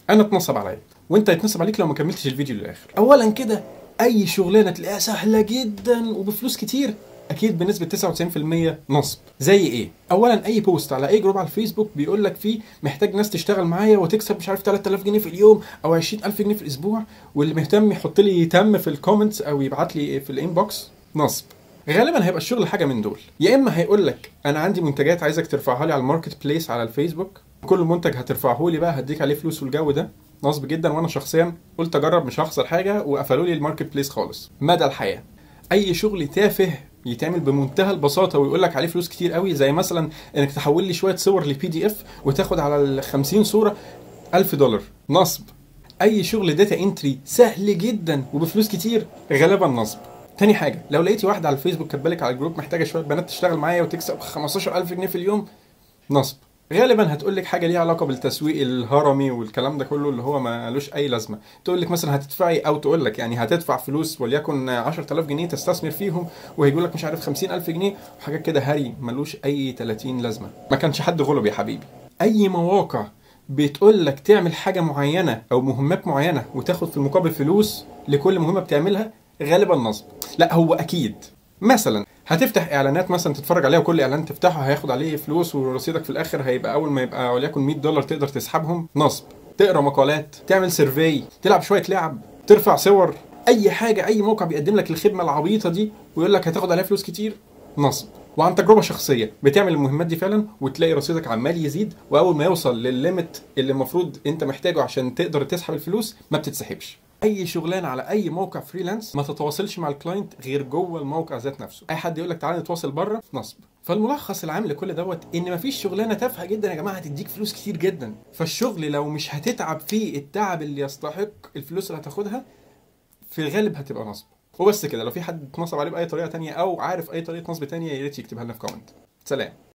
انا اتنصب عليا وانت هيتنصب عليك لو ما كملتش الفيديو للاخر اولا كده اي شغلانه تلاقيها سهله جدا وبفلوس كتير اكيد بنسبه 99% نصب زي ايه اولا اي بوست على اي جروب على الفيسبوك بيقول لك فيه محتاج ناس تشتغل معايا وتكسب مش عارف 3000 جنيه في اليوم او 20000 جنيه في الاسبوع واللي مهتم يحط لي تم في الكومنتس او يبعت لي في الانبوكس نصب غالبا هيبقى الشغل حاجه من دول يا اما هيقول لك انا عندي منتجات عايزك ترفعها لي على الماركت بليس على الفيسبوك كل منتج هترفعه لي بقى هديك عليه فلوس والجو ده نصب جدا وانا شخصيا قلت اجرب مش هخسر حاجه وقفلوا لي الماركت بليس خالص مدى الحياه اي شغل تافه يتعمل بمنتهى البساطه ويقول لك عليه فلوس كتير قوي زي مثلا انك تحول لي شويه صور لبي دي اف وتاخد على ال 50 صوره 1000 دولار نصب اي شغل داتا انتري سهل جدا وبفلوس كتير غالبا نصب تاني حاجه لو لقيتي واحده على الفيسبوك كاتبالك على الجروب محتاجه شويه بنات تشتغل معايا وتكسب 15000 جنيه في اليوم نصب غالبا هتقول لك حاجه ليها علاقه بالتسويق الهرمي والكلام ده كله اللي هو مالوش اي لازمه تقول لك مثلا هتدفعي او تقول لك يعني هتدفع فلوس وليكن 10000 جنيه تستثمر فيهم وهيقول لك مش عارف 50000 جنيه وحاجات كده هري ملوش اي 30 لازمه ما كانش حد غلب يا حبيبي اي مواقع بتقول لك تعمل حاجه معينه او مهمات معينه وتاخد في المقابل فلوس لكل مهمه بتعملها غالبا نصب لا هو اكيد مثلا هتفتح اعلانات مثلا تتفرج عليها وكل اعلان تفتحه هياخد عليه فلوس ورصيدك في الاخر هيبقى اول ما يبقى وليكن 100 دولار تقدر تسحبهم نصب تقرا مقالات تعمل سيرفي تلعب شويه لعب ترفع صور اي حاجه اي موقع بيقدم لك الخدمه العبيطه دي ويقول لك هتاخد عليها فلوس كتير نصب وعن تجربه شخصيه بتعمل المهمات دي فعلا وتلاقي رصيدك عمال يزيد واول ما يوصل للليميت اللي المفروض انت محتاجه عشان تقدر تسحب الفلوس ما بتتسحبش اي شغلانه على اي موقع فريلانس ما تتواصلش مع الكلاينت غير جوه الموقع ذات نفسه اي حد يقول لك تعالى نتواصل بره نصب فالملخص العام لكل دوت ان مفيش شغلانه تافهه جدا يا جماعه هتديك فلوس كتير جدا فالشغل لو مش هتتعب فيه التعب اللي يستحق الفلوس اللي هتاخدها في الغالب هتبقى نصب وبس كده لو في حد اتنصب عليه باي طريقه تانية او عارف اي طريقه نصب تانية يا ريت يكتبها لنا في كومنت سلام